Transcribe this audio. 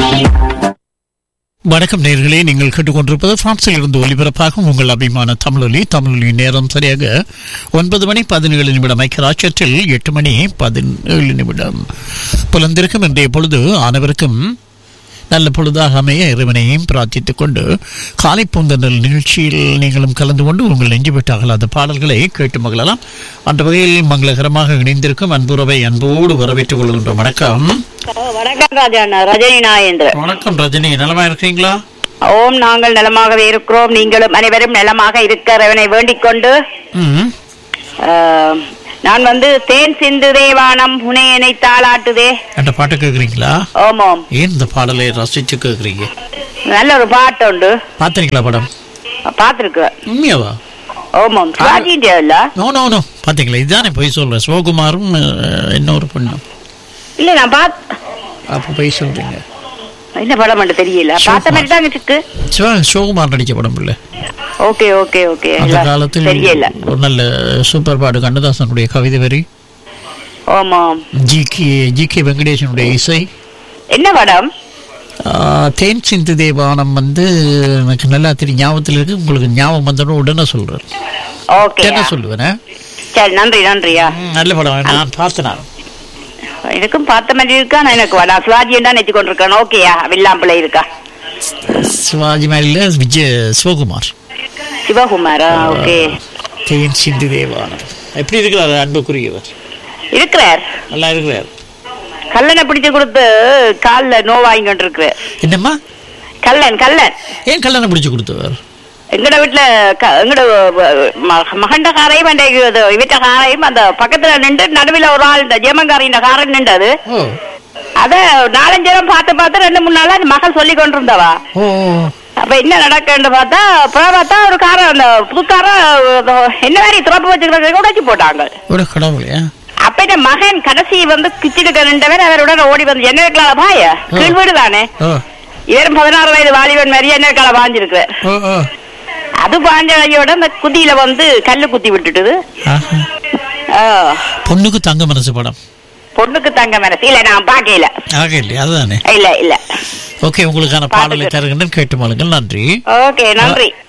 வணக்கம் நேர்களே நீங்கள் கேட்டுக்கொண்டிருப்பது பிரான்சில் இருந்து ஒலிபரப்பாகும் உங்கள் அபிமான தமிழொலி தமிழொலி நேரம் சரியாக ஒன்பது மணி பதினேழு நிமிடம் ஐக்கியராட்சத்தில் எட்டு மணி பதினேழு நிமிடம் புலந்திருக்கும் இன்றைய பொழுது அனைவருக்கும் நல்ல பொழுதாக அமைய இறைவனையும் பிரார்த்தித்துக் கொண்டு காலை பூந்தனல் நிகழ்ச்சியில் நீங்களும் கலந்து கொண்டு உங்கள் நெஞ்சுவிட்டு அகலாத பாடல்களை கேட்டு மகிழலாம் அந்த வகையில் மங்களகரமாக இணைந்திருக்கும் அன்புறவை அன்போடு வரவேற்றுக் கொள்கின்றோம் வணக்கம் வணக்கம் ராஜா நான் ரஜினி நாயேந்திரன் வணக்கம் ரஜினி நலமா இருக்கீங்களா ஓம் நாங்கள் நலமாகவே இருக்கிறோம் நீங்களும் அனைவரும் நலமாக இருக்கிறவனை வேண்டிக் கொண்டு ம் ஆஹ், நான் வந்து தேன் சிந்து தேவானம் புனையனை தாளாட்டுதே அந்த பாட்டு கேக்குறீங்களா ஓமோம் ஏன் இந்த பாடலை ரசிச்சு கேக்குறீங்க நல்ல ஒரு பாட்டு உண்டு பாத்தீங்களா படம் பார்த்துருக்குறேன் உண்மையாவா ஓமோம் சிவாஜியின் இல்ல நோ நோ நோ பாத்தீங்களா இதுதானே போய் சொல்றேன் சிவகுமாரும் அஹ், இன்னொரு பொண்ணும் இல்ல நான் பாத் அப்ப போய் சொல்றீங்க என்ன படம் மட்டும் தெரியல பார்த்த மாதிரி தான் இருக்கு சிவா சிவகுமார் நடிச்ச படம் இல்ல ஓகே ஓகே ஓகே அந்த காலத்தில் தெரியல ஒரு நல்ல சூப்பர் பாடு கண்ணதாசனுடைய கவிதை வரி ஓமோம் ஜி கே ஜி கே வெங்கடேசனுடைய இசை என்ன படம் ஆஹ், தேன் சிந்து தேவானம் வந்து எனக்கு நல்லா தெரியும் ஞாபகத்தில் இருக்கு உங்களுக்கு ஞாபகம் வந்தோன்னு உடனே சொல்றேன் ஓகே என்ன சொல்லுவேன் சரி நன்றி நன்றியா நல்ல படம் நான் பார்த்தேன் நான் எனக்கும் பார்த்த மாதிரி இருக்கா நான் எனக்கு நான் சிவாஜியும் தான் நெத்தி கொண்டிருக்கேன் ஓகேயா வில்லாம்பிள்ளை இருக்கா சிவாஜி மேல விஜய் சிவகுமார் சிவகுமாரா ஓகே தேன் சிந்து தேவானம் எப்படி இருக்கிறார் அன்புக்குரியவர் இருக்கிறார் நல்லா இருக்கிறார் கல்லனை பிடிச்சு கொடுத்து கால்ல நோவாங்கி கொண்டிருக்கு என்னம்மா கல்லன் கல்லன் ஏன் கல்யாணம் பிடிச்சு கொடுத்தவர் எங்கட வீட்டுல க- எங்கட ம- மகண்ட காரையும் அந்த இது இவற்ற காரையும் அந்த பக்கத்துல நின்று நடுவில் ஒரு ஆள் இந்த ஜெமங்காரின் காரன் நின்றது ஓ அத நாலஞ்சு நேரம் பார்த்து பார்த்து ரெண்டு மூணு நாளா அந்த மகள் சொல்லி கொண்டிருந்தவா ஓ அப்ப என்ன நடக்குன்னு பார்த்தா அப்புறம் பார்த்தா ஒரு கார அந்த புதுக்கார என்ன மாதிரி திறப்பு வச்சுக்கிறத உடைச்சு போட்டாங்க ஒரு கடவுளையா அப்ப இந்த மகன் கடைசி வந்து கிச்சிட்டு நின்றவர் அவருடன் ஓடி வந்து என்ன இருக்கலால பாய கீழ் வீடு தானே ஓ இவரும் பதினாறு வயது வாலிபன் மாதிரி என்ன இருக்கல பாஞ்சிருக்கு ஓ ஓ அது பாஞ்ச கையோட அந்த குதியில வந்து கல்லு குத்தி விட்டுட்டுது ஆஹா. ஆ, பொண்ணுக்கு தங்க மனசு படம் பொண்ணுக்கு தங்க மனசு இல்ல நான் பாக்கல ஆக இல்லையா அதுதானே இல்ல இல்ல ஓகே உங்களுக்கான பாடலை தருகின்றேன் கேட்டு மாளுங்கள் நன்றி ஓகே நன்றி